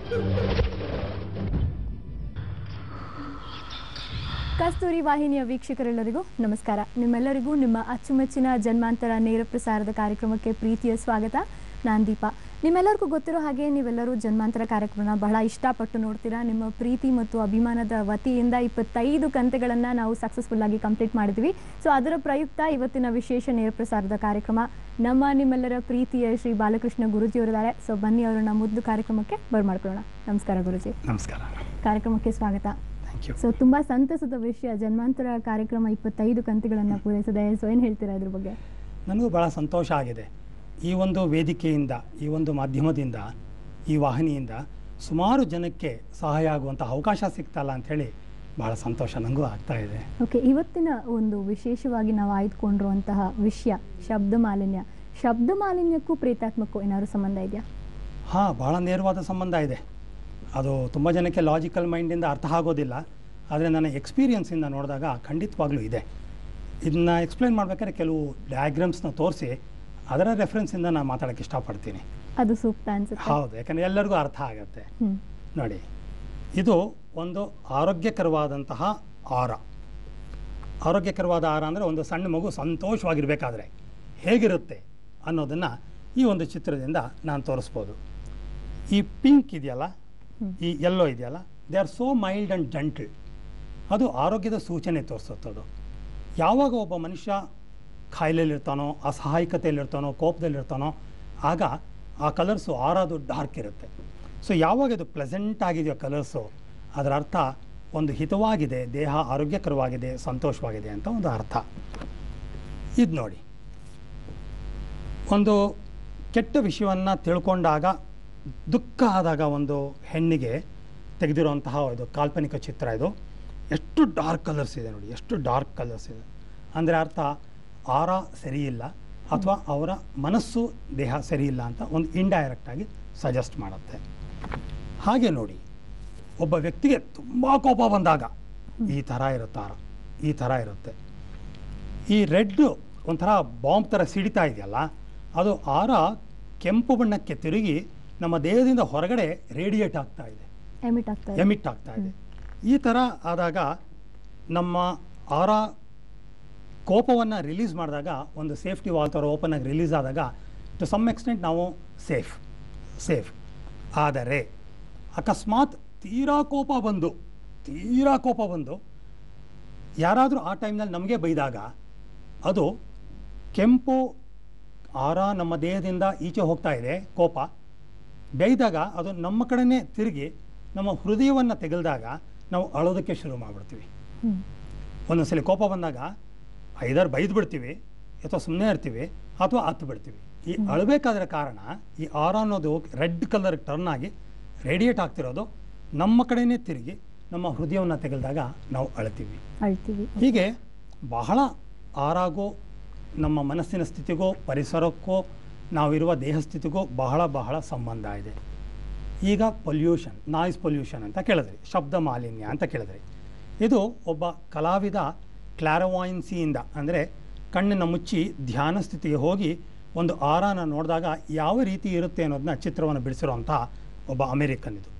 ಕಸ್ತೂರಿ ವಾಹಿನಿಯ ವೀಕ್ಷಕರೆಲ್ಲರಿಗೂ ನಮಸ್ಕಾರ ನಿಮ್ಮೆಲ್ಲರಿಗೂ ನಿಮ್ಮ ಅಚ್ಚುಮೆಚ್ಚಿನ ಜನ್ಮಾಂತರ ನೇರ ಪ್ರಸಾರದ ಕಾರ್ಯಕ್ರಮಕ್ಕೆ ಪ್ರೀತಿಯ ಸ್ವಾಗತ ನಾನು ದೀಪಾ ನಿಮ್ಮೆಲ್ಲರಿಗೂ ಗೊತ್ತಿರೋ ಹಾಗೆ ನೀವೆಲ್ಲರೂ ಜನ್ಮಾಂತರ ಕಾರ್ಯಕ್ರಮನ ಬಹಳ ಇಷ್ಟಪಟ್ಟು ನೋಡ್ತೀರಾ ನಿಮ್ಮ ಪ್ರೀತಿ ಮತ್ತು ಅಭಿಮಾನದ ವತಿಯಿಂದ ಇಪ್ಪತ್ತೈದು ಕಂತೆಗಳನ್ನು ನಾವು ಸಕ್ಸಸ್ಫುಲ್ ಆಗಿ ಕಂಪ್ಲೀಟ್ ಮಾಡಿದ್ವಿ ಸೊ ಅದರ ಪ್ರಯುಕ್ತ ಇವತ್ತಿನ ವಿಶೇಷ ನೇರ ಪ್ರಸಾರದ ಕಾರ್ಯಕ್ರಮ ನಮ್ಮ ನಿಮ್ಮೆಲ್ಲರ ಪ್ರೀತಿಯ ಶ್ರೀ ಬಾಲಕೃಷ್ಣ ಗುರುಜಿಯವರಿದ್ದಾರೆ ಸೊ ಬನ್ನಿ ಅವರನ್ನ ಮುದ್ದು ಕಾರ್ಯಕ್ರಮಕ್ಕೆ ಬರ್ಮಾಡ್ಕೊಳ್ಳೋಣ ನಮಸ್ಕಾರ ಗುರುಜಿ ನಮಸ್ಕಾರ ಕಾರ್ಯಕ್ರಮಕ್ಕೆ ಸ್ವಾಗತ ಥ್ಯಾಂಕ್ ಯು ಸೊ ತುಂಬಾ ಸಂತಸದ ವಿಷಯ ಜನ್ಮಾಂತರ ಕಾರ್ಯಕ್ರಮ ಇಪ್ಪತ್ತೈದು ಕಂತುಗಳನ್ನ ಪೂರೈಸಿದೆ ಸೊ ಏನ್ ಹೇಳ್ತೀರಾ ಇದ್ರ ಬಗ್ಗೆ ನನಗೂ ಭಾಳ ಸಂತೋಷ ಆಗಿದೆ ಈ ಒಂದು ವೇದಿಕೆಯಿಂದ ಈ ಒಂದು ಮಾಧ್ಯಮದಿಂದ ಈ ವಾಹಿನಿಯಿಂದ ಸುಮಾರು ಜನಕ್ಕೆ ಸಹಾಯ ಆಗುವಂಥ ಅವಕಾಶ ಸಿಗ್ತಲ್ಲ ಅಂಥೇಳಿ ಭಾಳ ಸಂತೋಷ ನನಗೂ ಆಗ್ತಾ ಇದೆ ಓಕೆ ಇವತ್ತಿನ ಒಂದು ವಿಶೇಷವಾಗಿ ನಾವು ಆಯ್ದುಕೊಂಡಿರುವಂತಹ ವಿಷಯ ಶಬ್ದ ಮಾಲಿನ್ಯ ಶಬ್ದ ಮಾಲಿನ್ಯಕ್ಕೂ ಪ್ರೇತಾತ್ಮಕ್ಕೂ ಏನಾದ್ರು ಸಂಬಂಧ ಇದೆಯಾ ಹಾಂ ಭಾಳ ನೇರವಾದ ಸಂಬಂಧ ಇದೆ ಅದು ತುಂಬ ಜನಕ್ಕೆ ಲಾಜಿಕಲ್ ಮೈಂಡಿಂದ ಅರ್ಥ ಆಗೋದಿಲ್ಲ ಆದರೆ ನನ್ನ ಎಕ್ಸ್ಪೀರಿಯನ್ಸಿಂದ ನೋಡಿದಾಗ ಖಂಡಿತವಾಗ್ಲೂ ಇದೆ ಇದನ್ನ ಎಕ್ಸ್ಪ್ಲೈನ್ ಮಾಡ್ಬೇಕಾದ್ರೆ ಕೆಲವು ಡಯಾಗ್ರಾಮ್ಸ್ನ ತೋರಿಸಿ ಅದರ ರೆಫರೆನ್ಸಿಂದ ನಾನು ಮಾತಾಡೋಕ್ಕೆ ಇಷ್ಟಪಡ್ತೀನಿ ಅದು ಸೂಕ್ತ ಅನ್ಸುತ್ತೆ ಹೌದು ಯಾಕಂದರೆ ಎಲ್ಲರಿಗೂ ಅರ್ಥ ಆಗುತ್ತೆ ಹ್ಮ್ ನೋಡಿ ಇದು ಒಂದು ಆರೋಗ್ಯಕರವಾದಂತಹ ಆಹಾರ ಆರೋಗ್ಯಕರವಾದ ಆಹಾರ ಅಂದರೆ ಒಂದು ಸಣ್ಣ ಮಗು ಸಂತೋಷವಾಗಿರಬೇಕಾದ್ರೆ ಹೇಗಿರುತ್ತೆ ಅನ್ನೋದನ್ನು ಈ ಒಂದು ಚಿತ್ರದಿಂದ ನಾನು ತೋರಿಸ್ಬೋದು ಈ ಪಿಂಕ್ ಇದೆಯಲ್ಲ ಈ ಎಲ್ಲೋ ಇದೆಯಲ್ಲ they are so mild and gentle ಅದು ಆರೋಗ್ಯದ ಸೂಚನೆ ತೋರಿಸುತ್ತದು ಯಾವಾಗ ಒಬ್ಬ ಮನುಷ್ಯ ಕಾಯಿಲೆಯಲ್ಲಿರ್ತಾನೋ ಅಸಹಾಯಕತೆಯಲ್ಲಿರ್ತಾನೋ ಕೋಪದಲ್ಲಿರ್ತಾನೋ ಆಗ ಆ ಕಲರ್ಸು ಆರೋದು ಡಾರ್ಕ್ ಇರುತ್ತೆ ಸೊ ಯಾವಾಗ ಇದು ಪ್ಲೆಸೆಂಟ್ ಆಗಿದೆಯೋ ಕಲರ್ಸು ಅದರ ಅರ್ಥ ಒಂದು ಹಿತವಾಗಿದೆ ದೇಹ ಆರೋಗ್ಯಕರವಾಗಿದೆ ಸಂತೋಷವಾಗಿದೆ ಅಂತ ಒಂದು ಅರ್ಥ ಇದು ನೋಡಿ ಒಂದು ಕೆಟ್ಟ ವಿಷಯವನ್ನು ತಿಳ್ಕೊಂಡಾಗ ದುಃಖ ಆದಾಗ ಒಂದು ಹೆಣ್ಣಿಗೆ ತೆಗೆದಿರುವಂತಹ ಇದು ಕಾಲ್ಪನಿಕ ಚಿತ್ರ ಇದು ಎಷ್ಟು ಡಾರ್ಕ್ ಕಲರ್ಸ್ ಇದೆ ನೋಡಿ ಎಷ್ಟು ಡಾರ್ಕ್ ಕಲರ್ಸ್ ಇದೆ ಅಂದರೆ ಅರ್ಥ ಆರ ಸರಿಯಿಲ್ಲ ಅಥವಾ ಅವರ ಮನಸ್ಸು ದೇಹ ಸರಿಯಿಲ್ಲ ಅಂತ ಒಂದು ಇಂಡೈರೆಕ್ಟಾಗಿ ಸಜೆಸ್ಟ್ ಮಾಡುತ್ತೆ ಹಾಗೆ ನೋಡಿ ಒಬ್ಬ ವ್ಯಕ್ತಿಗೆ ತುಂಬ ಕೋಪ ಬಂದಾಗ ಈ ಥರ ಇರುತ್ತೆ ಆರ ಈ ಥರ ಇರುತ್ತೆ ಈ ರೆಡ್ ಒಂಥರ ಬಾಂಬ್ ಥರ ಸಿಡಿತಾ ಇದೆಯಲ್ಲ ಅದು ಆರ ಕೆಂಪು ಬಣ್ಣಕ್ಕೆ ತಿರುಗಿ ನಮ್ಮ ದೇಹದಿಂದ ಹೊರಗಡೆ ರೇಡಿಯೇಟ್ ಆಗ್ತಾ ಇದೆ ಎಮಿಟ್ ಆಗ್ತಾ ಇದೆ ಎಮಿಟ್ ಆಗ್ತಾ ಇದೆ ಈ ಥರ ಆದಾಗ ನಮ್ಮ ಆರ ಕೋಪವನ್ನು ರಿಲೀಸ್ ಮಾಡಿದಾಗ ಒಂದು ಸೇಫ್ಟಿ ವಾಲ್ ಥರ ಓಪನ್ ಆಗಿ ರಿಲೀಸ್ ಆದಾಗ ಟು ಸಮ್ ಎಕ್ಸ್ಟೆಂಟ್ ನಾವು ಸೇಫ್ ಸೇಫ್ ಆದರೆ ಅಕಸ್ಮಾತ್ ತೀರಾ ಕೋಪ ಬಂದು ತೀರಾ ಕೋಪ ಬಂದು ಯಾರಾದರೂ ಆ ಟೈಮ್ನಲ್ಲಿ ನಮಗೆ ಬೈದಾಗ ಅದು ಕೆಂಪು ಆರ ನಮ್ಮ ದೇಹದಿಂದ ಈಚೆ ಹೋಗ್ತಾ ಇದೆ ಕೋಪ ಬೈದಾಗ ಅದು ನಮ್ಮ ಕಡೆನೇ ತಿರುಗಿ ನಮ್ಮ ಹೃದಯವನ್ನು ತೆಗೆಲ್ದಾಗ ನಾವು ಅಳೋದಕ್ಕೆ ಶುರು ಮಾಡಿಬಿಡ್ತೀವಿ ಹ್ಮ್ ಒಂದೊಂದ್ಸಲಿ ಕೋಪ ಬಂದಾಗ ಐದಾರು ಬೈದು ಬಿಡ್ತೀವಿ ಅಥವಾ ಸುಮ್ಮನೆ ಇರ್ತೀವಿ ಅಥವಾ ಹತ್ತು ಬಿಡ್ತೀವಿ ಈ ಅಳಬೇಕಾದ್ರೆ ಕಾರಣ ಈ ಆರ ಅನ್ನೋದು ರೆಡ್ ಕಲರ್ ಟರ್ನ್ ಆಗಿ ರೇಡಿಯೇಟ್ ಆಗ್ತಿರೋದು ನಮ್ಮ ಕಡೆನೇ ತಿರುಗಿ ನಮ್ಮ ಹೃದಯವನ್ನು ತೆಗೆಲ್ದಾಗ ನಾವು ಅಳ್ತೀವಿ ಅಳ್ತೀವಿ ಹೀಗೆ ಬಹಳ ಆರಾಗೋ ನಮ್ಮ ಮನಸ್ಸಿನ ಸ್ಥಿತಿಗೂ ಪರಿಸರಕ್ಕೂ ನಾವಿರುವ ದೇಹ ಸ್ಥಿತಿಗೂ ಬಹಳ ಬಹಳ ಸಂಬಂಧ ಇದೆ ಈಗ ಪೊಲ್ಯೂಷನ್ ನಾಯ್ಸ್ ಪೊಲ್ಯೂಷನ್ ಅಂತ ಕೇಳಿದ್ರಿ ಶಬ್ದ ಮಾಲಿನ್ಯ ಅಂತ ಕೇಳಿದ್ರಿ ಇದು ಒಬ್ಬ ಕಲಾವಿದ ಕ್ಲಾರವಾಯಿನ್ಸಿಯಿಂದ ಅಂದರೆ ಕಣ್ಣನ್ನು ಮುಚ್ಚಿ ಧ್ಯಾನ ಸ್ಥಿತಿಗೆ ಹೋಗಿ ಒಂದು ಆರಾನ ನೋಡಿದಾಗ ಯಾವ ರೀತಿ ಇರುತ್ತೆ ಅನ್ನೋದನ್ನ ಚಿತ್ರವನ್ನು ಬಿಡಿಸಿರುವಂಥ ಒಬ್ಬ ಅಮೇರಿಕನ್ ಇದು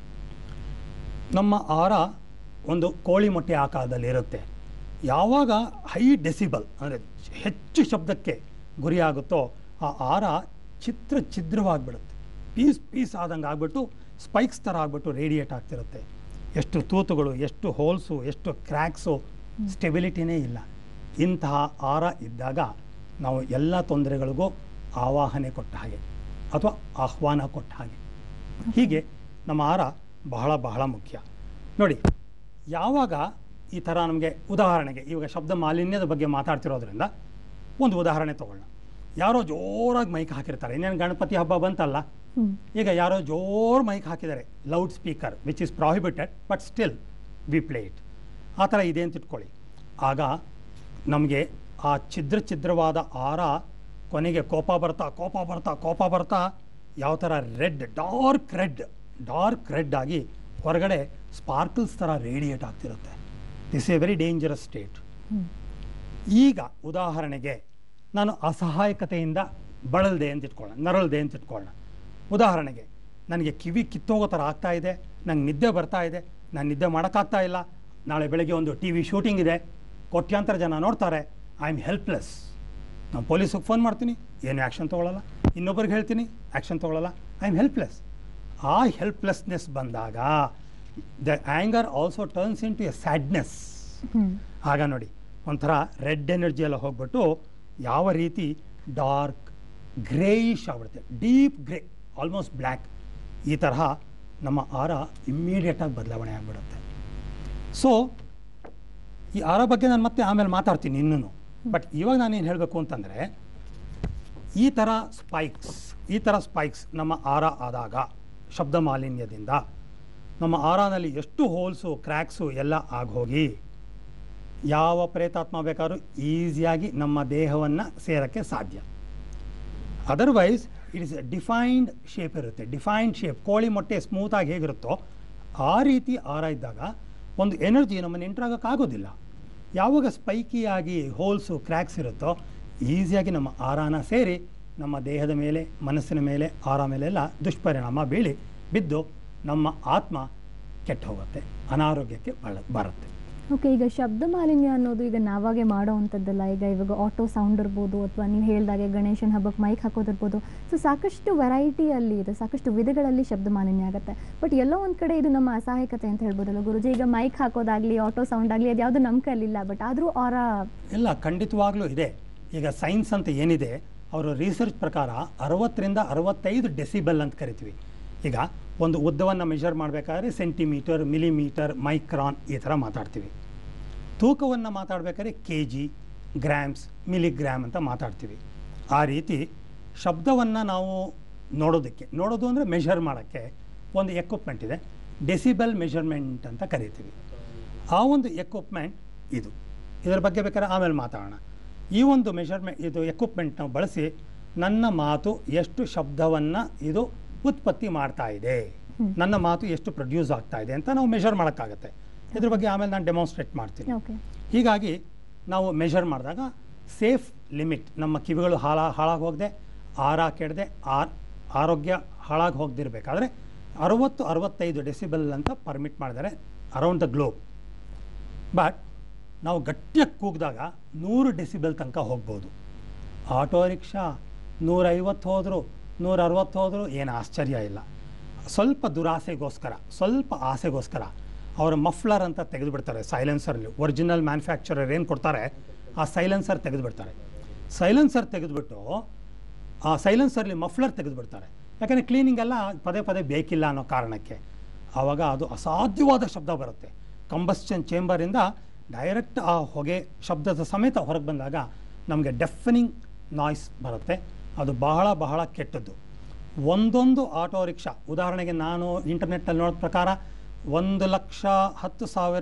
ನಮ್ಮ ಆರ ಒಂದು ಕೋಳಿ ಮೊಟ್ಟೆ ಆಕಾರದಲ್ಲಿ ಇರುತ್ತೆ ಯಾವಾಗ ಹೈ ಡೆಸಿಬಲ್ ಅಂದರೆ ಹೆಚ್ಚು ಶಬ್ದಕ್ಕೆ ಗುರಿಯಾಗುತ್ತೋ ಆ ಆರ ಚಿತ್ರ ಛಿದ್ರವಾಗಿಬಿಡುತ್ತೆ ಪೀಸ್ ಪೀಸ್ ಆದಂಗೆ ಆಗ್ಬಿಟ್ಟು ಸ್ಪೈಕ್ಸ್ ಥರ ಆಗ್ಬಿಟ್ಟು ರೇಡಿಯೇಟ್ ಆಗ್ತಿರುತ್ತೆ ಎಷ್ಟು ತೂತುಗಳು ಎಷ್ಟು ಹೋಲ್ಸು ಎಷ್ಟು ಕ್ರ್ಯಾಕ್ಸು ಸ್ಟೆಬಿಲಿಟಿನೇ ಇಲ್ಲ ಇಂತಹ ಆರ ಇದ್ದಾಗ ನಾವು ಎಲ್ಲ ತೊಂದರೆಗಳಿಗೂ ಆವಾಹನೆ ಕೊಟ್ಟ ಹಾಗೆ ಅಥವಾ ಆಹ್ವಾನ ಕೊಟ್ಟ ಹಾಗೆ ಹೀಗೆ ನಮ್ಮ ಆಹಾರ ಬಹಳ ಬಹಳ ಮುಖ್ಯ ನೋಡಿ ಯಾವಾಗ ಈ ಥರ ನಮಗೆ ಉದಾಹರಣೆಗೆ ಇವಾಗ ಶಬ್ದ ಮಾಲಿನ್ಯದ ಬಗ್ಗೆ ಮಾತಾಡ್ತಿರೋದ್ರಿಂದ ಒಂದು ಉದಾಹರಣೆ ತಗೊಳ್ಳೋಣ ಯಾರೋ ಜೋರಾಗಿ ಮೈಕ್ ಹಾಕಿರ್ತಾರೆ ಇನ್ನೇನು ಗಣಪತಿ ಹಬ್ಬ ಬಂತಲ್ಲ ಹ್ಮ್ ಈಗ ಯಾರೋ ಜೋರು ಮೈಕ್ ಹಾಕಿದ್ದಾರೆ loud speaker which is prohibited but still we play it ಆ ಥರ ಇದೆ ಅಂತ ಇಟ್ಕೊಳ್ಳಿ ಆಗ ನಮಗೆ ಆ ಛಿದ್ರ ಛಿದ್ರವಾದ ಆರ ಕೊನೆಗೆ ಕೋಪ ಬರ್ತಾ ಕೋಪ ಬರ್ತಾ ಕೋಪ ಬರ್ತಾ ಯಾವ ಥರ red dark red dark red ಆಗಿ ಹೊರಗಡೆ ಸ್ಪಾರ್ಕಲ್ಸ್ ಥರ ರೇಡಿಯೇಟ್ ಆಗ್ತಿರುತ್ತೆ this a very dangerous state hmm ಈಗ ಉದಾಹರಣೆಗೆ ನಾನು ಅಸಹಾಯಕತೆಯಿಂದ ಬಳಲ್ದೆ ಅಂತ ಇಟ್ಕೊಳ್ಳೋಣ ನರಳದೆ ಅಂತ ಇಟ್ಕೊಳ್ಳೋಣ ಉದಾಹರಣೆಗೆ ನನಗೆ ಕಿವಿ ಕಿತ್ತೋಗೋ ಥರ ಆಗ್ತಾ ಇದೆ ನಂಗೆ ನಿದ್ದೆ ಬರ್ತಾ ಇದೆ ನಾನು ನಿದ್ದೆ ಮಾಡೋಕ್ಕಾಗ್ತಾ ಇಲ್ಲ ನಾಳೆ ಬೆಳಗ್ಗೆ ಒಂದು ಟಿ ವಿ ಶೂಟಿಂಗ್ ಇದೆ ಕೋಟ್ಯಾಂತರ ಜನ ನೋಡ್ತಾರೆ ಐ ಆಮ್ ಹೆಲ್ಪ್ಲೆಸ್ ನಾನು ಪೊಲೀಸಿಗೆ ಫೋನ್ ಮಾಡ್ತೀನಿ ಏನು ಆ್ಯಕ್ಷನ್ ತೊಗೊಳ್ಳಲ್ಲ ಇನ್ನೊಬ್ರಿಗೆ ಹೇಳ್ತೀನಿ ಆ್ಯಕ್ಷನ್ ತೊಗೊಳ್ಳಲ್ಲ ಐ ಆಮ್ ಹೆಲ್ಪ್ಲೆಸ್ ಆ ಹೆಲ್ಪ್ಲೆಸ್ನೆಸ್ ಬಂದಾಗ the anger also turns in to a sadness hmm ಆಗ ನೋಡಿ ಒಂಥರ ರೆಡ್ ಎನರ್ಜಿ ಎಲ್ಲ ಹೋಗ್ಬಿಟ್ಟು ಯಾವ ರೀತಿ ಡಾರ್ಕ್ ಗ್ರೇಯಿಶ್ ಆಗ್ಬಿಡುತ್ತೆ ಡೀಪ್ ಗ್ರೇ ಆಲ್ಮೋಸ್ಟ್ ಬ್ಲ್ಯಾಕ್ ಈ ತರಹ ನಮ್ಮ ಆರ ಇಮ್ಮಿಡಿಯೇಟಾಗಿ ಬದಲಾವಣೆ ಆಗಿಬಿಡುತ್ತೆ ಸೊ ಈ ಆರ ಬಗ್ಗೆ ನಾನು ಮತ್ತೆ ಆಮೇಲೆ ಮಾತಾಡ್ತೀನಿ ಇನ್ನೂ ಬಟ್ ಇವಾಗ ನಾನೇನು ಹೇಳಬೇಕು ಅಂತಂದರೆ ಈ ಥರ ಸ್ಪೈಕ್ಸ್ ಈ ಥರ ಸ್ಪೈಕ್ಸ್ ನಮ್ಮ ಆರ ಆದಾಗ ಶಬ್ದ ಮಾಲಿನ್ಯದಿಂದ ನಮ್ಮ ಆರಾನಲ್ಲಿ ಎಷ್ಟು ಹೋಲ್ಸು ಕ್ರ್ಯಾಕ್ಸು ಎಲ್ಲ ಆಗೋಗಿ ಯಾವ ಪ್ರೇತಾತ್ಮ ಬೇಕಾದ್ರೂ ಈಸಿಯಾಗಿ ನಮ್ಮ ದೇಹವನ್ನು ಸೇರೋಕ್ಕೆ ಸಾಧ್ಯ otherwise it is defined shape ಇರುತ್ತೆ ಡಿಫೈನ್ಡ್ ಶೇಪ್ ಕೋಳಿ ಮೊಟ್ಟೆ ಸ್ಮೂತಾಗಿ ಹೇಗಿರುತ್ತೋ ಆ ರೀತಿ ಆರ ಇದ್ದಾಗ ಒಂದು ಎನರ್ಜಿ ನಮ್ಮನ್ನು ಎಂಟ್ರಾಗೋಕ್ಕಾಗೋದಿಲ್ಲ ಯಾವಾಗ ಸ್ಪೈಕಿಯಾಗಿ ಹೋಲ್ಸು ಕ್ರ್ಯಾಕ್ಸ್ ಇರುತ್ತೋ ಈಸಿಯಾಗಿ ನಮ್ಮ ಆರಾನ ಸೇರಿ ನಮ್ಮ ದೇಹದ ಮೇಲೆ ಮನಸ್ಸಿನ ಮೇಲೆ ಆರ ಮೇಲೆಲ್ಲ ದುಷ್ಪರಿಣಾಮ ಬೀಳಿ ಬಿದ್ದು ನಮ್ಮ ಆತ್ಮ ಕೆಟ್ಟು ಹೋಗುತ್ತೆ ಅನಾರೋಗ್ಯಕ್ಕೆ ಬಳ ಬರುತ್ತೆ ಓಕೆ ಈಗ ಶಬ್ದ ಮಾಲಿನ್ಯ ಅನ್ನೋದು ಈಗ ನಾವಾಗೆ ಮಾಡೋ ಅಂಥದ್ದಲ್ಲ ಈಗ ಇವಾಗ ಆಟೋ ಸೌಂಡ್ ಇರ್ಬೋದು ಅಥವಾ ನೀವು ಹೇಳ್ದಾಗೆ ಗಣೇಶನ ಹಬ್ಬಕ್ಕೆ ಮೈಕ್ ಹಾಕೋದಿರ್ಬೋದು ಸೊ ಸಾಕಷ್ಟು ವೆರೈಟಿಯಲ್ಲಿ ಇದೆ ಸಾಕಷ್ಟು ವಿಧಗಳಲ್ಲಿ ಶಬ್ದ ಮಾಲಿನ್ಯ ಆಗುತ್ತೆ ಬಟ್ ಎಲ್ಲೋ ಒಂದು ಕಡೆ ಇದು ನಮ್ಮ ಅಸಹಾಯಕತೆ ಅಂತ ಹೇಳ್ಬೋದಲ್ಲ ಗುರುಜಿ ಈಗ ಮೈಕ್ ಹಾಕೋದಾಗ್ಲಿ ಆಟೋ ಸೌಂಡ್ ಆಗಲಿ ಅದು ಯಾವುದು ನಮ್ಮ ಕೈಲಿಲ್ಲ ಬಟ್ ಆದರೂ ಅವರ ಇಲ್ಲ ಖಂಡಿತವಾಗ್ಲೂ ಇದೆ ಈಗ ಸೈನ್ಸ್ ಅಂತ ಏನಿದೆ ಅವರು ರಿಸರ್ಚ್ ಪ್ರಕಾರ ಅರವತ್ತರಿಂದ ಅರವತ್ತೈದು ಡೆಸಿಬಲ್ ಅಂತ ಕರಿತೀವಿ ಈಗ ಒಂದು ಉದ್ದವನ್ನು ಮೆಷರ್ ಮಾಡಬೇಕಾದ್ರೆ ಸೆಂಟಿಮೀಟರ್ ಮಿಲಿಮೀಟರ್ ಮೈಕ್ರಾನ್ ಈ ಥರ ಮಾತಾಡ್ತೀವಿ ತೂಕವನ್ನು ಮಾತಾಡಬೇಕಾದ್ರೆ ಕೆ ಜಿ ಗ್ರಾಮ್ಸ್ ಮಿಲಿಗ್ರಾಮ್ ಅಂತ ಮಾತಾಡ್ತೀವಿ ಆ ರೀತಿ ಶಬ್ದವನ್ನು ನಾವು ನೋಡೋದಕ್ಕೆ ನೋಡೋದು ಅಂದರೆ ಮೆಷರ್ ಮಾಡೋಕ್ಕೆ ಒಂದು ಎಕ್ವಿಪ್ಮೆಂಟ್ ಇದೆ ಡೆಸಿಬಲ್ ಮೆಷರ್ಮೆಂಟ್ ಅಂತ ಕರಿತೀವಿ ಆ ಒಂದು ಎಕ್ವಿಪ್ಮೆಂಟ್ ಇದು ಇದರ ಬಗ್ಗೆ ಬೇಕಾದ್ರೆ ಆಮೇಲೆ ಮಾತಾಡೋಣ ಈ ಒಂದು ಮೆಷರ್ಮೆಂಟ್ ಇದು ಎಕ್ವಿಪ್ಮೆಂಟ್ನ ಬಳಸಿ ನನ್ನ ಮಾತು ಎಷ್ಟು ಶಬ್ದವನ್ನು ಇದು ಉತ್ಪತ್ತಿ ಮಾಡ್ತಾ ಇದೆ ನನ್ನ ಮಾತು ಎಷ್ಟು ಪ್ರೊಡ್ಯೂಸ್ ಆಗ್ತಾ ಇದೆ ಅಂತ ನಾವು ಮೆಷರ್ ಮಾಡೋಕ್ಕಾಗತ್ತೆ ಇದ್ರ ಬಗ್ಗೆ ಆಮೇಲೆ ನಾನು ಡೆಮಾನ್ಸ್ಟ್ರೇಟ್ ಮಾಡ್ತೀನಿ ಓಕೆ ಹೀಗಾಗಿ ನಾವು ಮೆಷರ್ ಮಾಡಿದಾಗ ಸೇಫ್ ಲಿಮಿಟ್ ನಮ್ಮ ಕಿವಿಗಳು ಹಾಳ ಹಾಳಾಗಿ ಹೋಗದೆ ಆರ ಕೆಡದೆ ಆರ್ ಆರೋಗ್ಯ ಹಾಳಾಗಿ ಹೋಗದಿರಬೇಕಾದ್ರೆ ಅರವತ್ತು ಅರವತ್ತೈದು ಡೆಸಿಬಲ್ ಅಂತ ಪರ್ಮಿಟ್ ಮಾಡಿದ್ದಾರೆ ಅರೌಂಡ್ ದ ಗ್ಲೋಬ್ ಬಟ್ ನಾವು ಗಟ್ಟಿಯಾಗಿ ಕೂಗಿದಾಗ ನೂರು ಡೆಸಿಬಲ್ ತನಕ ಹೋಗ್ಬೋದು ಆಟೋ ರಿಕ್ಷಾ ನೂರೈವತ್ತು ಹೋದರೂ ನೂರ ಅರವತ್ತು ಹೋದರೂ ಏನು ಆಶ್ಚರ್ಯ ಇಲ್ಲ ಸ್ವಲ್ಪ ದುರಾಸೆಗೋಸ್ಕರ ಸ್ವಲ್ಪ ಆಸೆಗೋಸ್ಕರ ಅವರ ಮಫ್ಲರ್ ಅಂತ ತೆಗೆದುಬಿಡ್ತಾರೆ ಸೈಲೆನ್ಸರ್ಲಿ ಒರಿಜಿನಲ್ ಮ್ಯಾನುಫ್ಯಾಕ್ಚರರ್ ಏನು ಕೊಡ್ತಾರೆ ಆ ಸೈಲೆನ್ಸರ್ ತೆಗೆದುಬಿಡ್ತಾರೆ ಸೈಲೆನ್ಸರ್ ತೆಗೆದುಬಿಟ್ಟು ಆ ಸೈಲೆನ್ಸರ್ಲಿ ಮಫ್ಲರ್ ತೆಗೆದುಬಿಡ್ತಾರೆ ಯಾಕಂದರೆ ಕ್ಲೀನಿಂಗ್ ಎಲ್ಲ ಪದೇ ಪದೇ ಬೇಕಿಲ್ಲ ಅನ್ನೋ ಕಾರಣಕ್ಕೆ ಆವಾಗ ಅದು ಅಸಾಧ್ಯವಾದ ಶಬ್ದ ಬರುತ್ತೆ ಕಂಬಸ್ಚನ್ ಚೇಂಬರಿಂದ ಡೈರೆಕ್ಟ್ ಆ ಹೊಗೆ ಶಬ್ದದ ಸಮೇತ ಹೊರಗೆ ಬಂದಾಗ ನಮಗೆ ಡೆಫನಿಂಗ್ ನಾಯ್ಸ್ ಬರುತ್ತೆ ಅದು ಬಹಳ ಬಹಳ ಕೆಟ್ಟದ್ದು ಒಂದೊಂದು ಆಟೋ ರಿಕ್ಷಾ ಉದಾಹರಣೆಗೆ ನಾನು ಇಂಟರ್ನೆಟ್ಟಲ್ಲಿ ನೋಡಿದ ಪ್ರಕಾರ ಒಂದು ಲಕ್ಷ ಹತ್ತು ಸಾವಿರ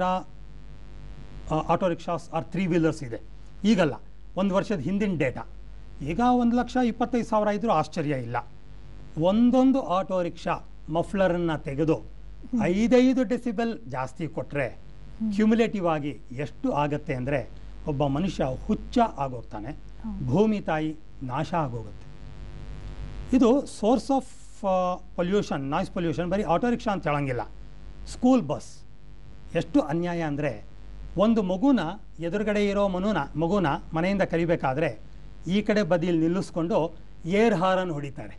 ಆ, auto rickshaws are three wheelers ಇದೆ ಈಗಲ್ಲ ಒಂದು ವರ್ಷದ ಹಿಂದಿನ ಡೇಟಾ ಈಗ ಒಂದು ಲಕ್ಷ ಇಪ್ಪತ್ತೈದು ಸಾವಿರ ಇದ್ರೂ ಆಶ್ಚರ್ಯ ಇಲ್ಲ ಒಂದೊಂದು ಆಟೋ ರಿಕ್ಷಾ ಮಫ್ಲರನ್ನು ತೆಗೆದು ಐದೈದು ಡೆಸಿಬಲ್ ಜಾಸ್ತಿ ಕೊಟ್ಟರೆ ಕ್ಯುಮುಲೇಟಿವ್ ಆಗಿ ಎಷ್ಟು ಆಗತ್ತೆ ಅಂದರೆ ಒಬ್ಬ ಮನುಷ್ಯ ಹುಚ್ಚ ಆಗೋಗ್ತಾನೆ ಭೂಮಿ ತಾಯಿ ನಾಶ ಆಗೋಗುತ್ತೆ ಇದು source of pollution noise pollution ಬರೀ ಆಟೋ ರಿಕ್ಷಾ ಅಂತ ಹೇಳಂಗಿಲ್ಲ ಸ್ಕೂಲ್ ಬಸ್ ಎಷ್ಟು ಅನ್ಯಾಯ ಅಂದರೆ ಒಂದು ಮಗುನ ಎದುರುಗಡೆ ಇರೋ ಮನುನ ಮಗುನ ಮನೆಯಿಂದ ಕರಿಬೇಕಾದ್ರೆ ಈ ಕಡೆ ಬದಿಯಲ್ಲಿ ನಿಲ್ಲಿಸ್ಕೊಂಡು ಏರ್ ಹಾರನ್ ಹೊಡಿತಾರೆ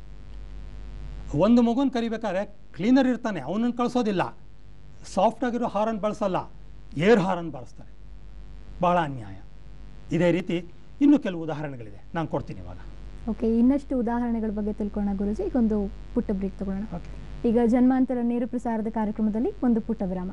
ಒಂದು ಮಗುನ ಕರಿಬೇಕಾದ್ರೆ ಕ್ಲೀನರ್ ಇರ್ತಾನೆ ಅವನನ್ನು ಕಳಿಸೋದಿಲ್ಲ ಸಾಫ್ಟ್ ಆಗಿರೋ ಹಾರನ್ ಬಳಸಲ್ಲ ಏರ್ ಹಾರನ್ ಬಳಸ್ತಾರೆ ಭಾಳ ಅನ್ಯಾಯ ಇದೇ ರೀತಿ ಇನ್ನೂ ಕೆಲವು ಉದಾಹರಣೆಗಳಿದೆ ನಾನು ಕೊಡ್ತೀನಿ ಇವಾಗ ಓಕೆ ಇನ್ನಷ್ಟು ಉದಾಹರಣೆಗಳ ಬಗ್ಗೆ ತಿಳ್ಕೊಳ್ಳೋಣ ಗುರುಜಿ ಈಗ ಒಂದು ಪುಟ್ಟ ಬ್ರೇಕ್ ತಗೊಳ್ಳೋಣ ಓಕೆ ಈಗ ಜನ್ಮಾಂತರ ನೇರ ಪ್ರಸಾರದ ಕಾರ್ಯಕ್ರಮದಲ್ಲಿ ಒಂದು ಪುಟ್ಟ ವಿರಾಮ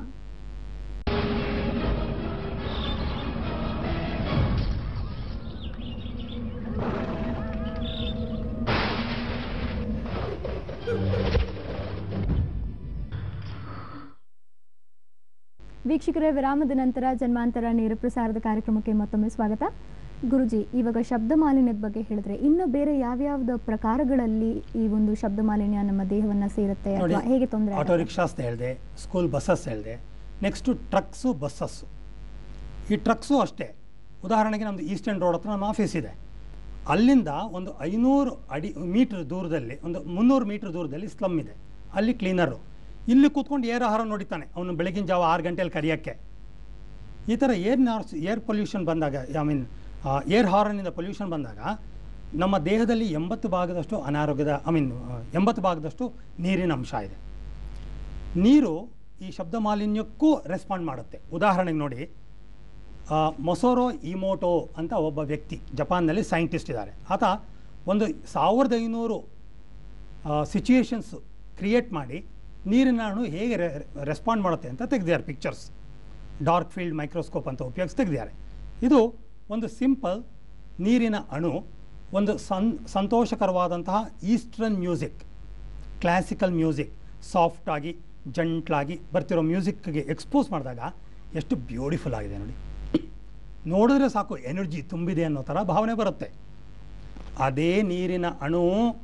ವೀಕ್ಷಕರೇ ವಿರಾಮದ ನಂತರ ಜನ್ಮಾಂತರ ನೇರ ಪ್ರಸಾರದ ಕಾರ್ಯಕ್ರಮಕ್ಕೆ ಮತ್ತೊಮ್ಮೆ ಸ್ವಾಗತ ಗುರುಜಿ ಇವಾಗ ಶಬ್ದ ಮಾಲಿನ್ಯದ ಬಗ್ಗೆ ಹೇಳಿದ್ರೆ ಇನ್ನು ಬೇರೆ ಯಾವ್ಯಾವ್ದು ಪ್ರಕಾರಗಳಲ್ಲಿ ಈ ಒಂದು ಶಬ್ದ ಮಾಲಿನ್ಯ ನಮ್ಮ ದೇಹವನ್ನ ಸೇರುತ್ತೆ ನೋಡಿ ಅಥವಾ ಹೇಗೆ ತೊಂದರೆ ಆಟೋ ರಿಕ್ಷಾಸ್ ಹೇಳಿದೆ ಸ್ಕೂಲ್ ಬಸ್ಸಸ್ ಹೇಳಿದೆ ನೆಕ್ಸ್ಟು ಟ್ರಕ್ಸು ಬಸ್ಸಸ್ಸು ಈ ಟ್ರಕ್ಸು ಅಷ್ಟೇ ಉದಾಹರಣೆಗೆ ನಮ್ಮದು ಈಸ್ಟರ್ನ್ ರೋಡ್ ಹತ್ರ ನಮ್ಮ ಆಫೀಸ್ ಇದೆ ಅಲ್ಲಿಂದ ಒಂದು ಐನೂರು ಅಡಿ ಮೀಟ್ರ್ ದೂರದಲ್ಲಿ ಒಂದು ಮುನ್ನೂರು ಮೀಟ್ರ್ ದೂರದಲ್ಲಿ ಸ್ಲಮ್ ಇದೆ ಅಲ್ಲಿ ಕ್ಲೀನರು ಇಲ್ಲಿ ಕೂತ್ಕೊಂಡು ಏರ್ ಆಹಾರ ನೋಡಿತಾನೆ ಅವನು ಬೆಳಗಿನ ಜಾವ ಆರು ಗಂಟೆಯಲ್ಲಿ ಕರಿಯೋಕ್ಕೆ ಈ ಥರ ಏರ್ ನಾರ್ಸ್ ಏರ್ ಪೊಲ್ಯೂಷನ್ ಬಂದಾಗ ಐ ಮೀನ್ ಏರ್ ಹಾರ್ನಿಂದ ಪೊಲ್ಯೂಷನ್ ಬಂದಾಗ ನಮ್ಮ ದೇಹದಲ್ಲಿ ಎಂಬತ್ತು ಭಾಗದಷ್ಟು ಅನಾರೋಗ್ಯದ ಐ ಮೀನ್ ಎಂಬತ್ತು ಭಾಗದಷ್ಟು ನೀರಿನ ಅಂಶ ಇದೆ ನೀರು ಈ ಶಬ್ದ ಮಾಲಿನ್ಯಕ್ಕೂ ರೆಸ್ಪಾಂಡ್ ಮಾಡುತ್ತೆ ಉದಾಹರಣೆಗೆ ನೋಡಿ ಆ, ಮೊಸೊರೋ ಇಮೋಟೋ ಅಂತ ಒಬ್ಬ ವ್ಯಕ್ತಿ ಜಪಾನ್ನಲ್ಲಿ ಸೈಂಟಿಸ್ಟ್ ಇದ್ದಾರೆ ಆತ ಒಂದು ಸಾವಿರದ ಐನೂರು ಸಿಚುಯೇಷನ್ಸ್ ಕ್ರಿಯೇಟ್ ಮಾಡಿ ನೀರಿನ ಅಣು ಹೇಗೆ ರೆಸ್ಪಾಂಡ್ ಮಾಡುತ್ತೆ ಅಂತ ತೆಗೆದಿದ್ದಾರೆ ಪಿಕ್ಚರ್ಸ್ ಡಾರ್ಕ್ ಫೀಲ್ಡ್ ಮೈಕ್ರೋಸ್ಕೋಪ್ ಅಂತ ಉಪಯೋಗಿಸಿ ತೆಗೆದಿದ್ದಾರೆ ಇದು ಒಂದು ಸಿಂಪಲ್ ನೀರಿನ ಅಣು ಒಂದು ಸನ್ ಸಂತೋಷಕರವಾದಂತಹ ಈಸ್ಟರ್ನ್ ಮ್ಯೂಸಿಕ್ ಕ್ಲಾಸಿಕಲ್ ಮ್ಯೂಸಿಕ್ ಸಾಫ್ಟಾಗಿ ಜಂಟ್ಲಾಗಿ ಬರ್ತಿರೋ ಮ್ಯೂಸಿಕ್ಗೆ ಎಕ್ಸ್ಪೋಸ್ ಮಾಡಿದಾಗ ಎಷ್ಟು ಬ್ಯೂಟಿಫುಲ್ ಆಗಿದೆ ನೋಡಿ ನೋಡಿದ್ರೆ ಸಾಕು ಎನರ್ಜಿ ತುಂಬಿದೆ ಅನ್ನೋ ಥರ ಭಾವನೆ ಬರುತ್ತೆ ಅದೇ ನೀರಿನ ಅಣು